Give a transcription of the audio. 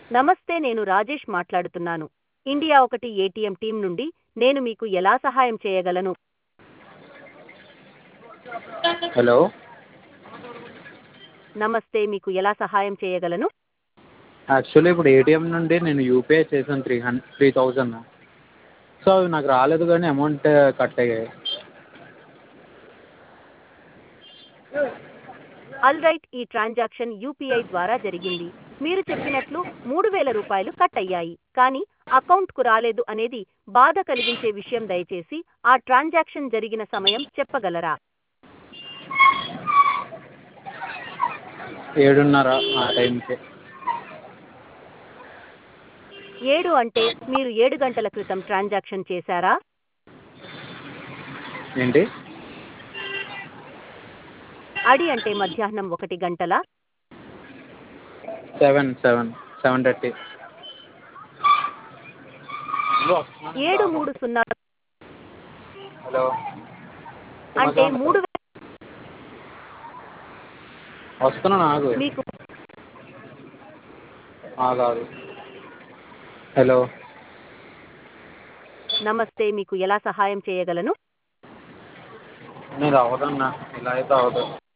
నమస్తే నేను రాజేష్ మాట్లాడుతున్నాను ఇండియా ఒకటి ఏటీఎం టీం నుండి నేను మీకు ఎలా సహాయం చేయగలను హలో నమస్తే మీకు ఎలా సహాయం చేయగలను యాక్చువల్లీ ఇప్పుడు ఏటీఎం నుండి నేను యూపీఐ చేశాను త్రీ హన్ త్రీ థౌజండ్ సో అవి నాకు రాలేదు కానీ అమౌంట్ కట్ అయ్యాయి ఆల్ రైట్ ఈ ట్రాన్సాక్షన్ యూపీఐ ద్వారా జరిగింది మీరు చెప్పినట్లు మూడు వేల రూపాయలు కట్ అయ్యాయి కానీ అకౌంట్కు రాలేదు అనేది బాధ కలిగించే విషయం దయచేసి ఆ ట్రాన్సాక్షన్ జరిగిన సమయం చెప్పగలరా ఏడున్నర ఆ టైంకి ఏడు అంటే మీరు ఏడు గంటల క్రితం ట్రాన్సాక్షన్ చేశారా ఏంటి అడి అంటే మధ్యాహ్నం ఒకటి గంటల సెవెన్ సెవెన్ సెవెన్ థర్టీ ఏడు మూడు సున్నా హలో అంటే మూడు వే- వస్తున్నా నాకు మీకు కాదు హలో నమస్తే మీకు ఎలా సహాయం చేయగలను నేను అవ్వదన్నా ఇలా అయితే అవ్వదు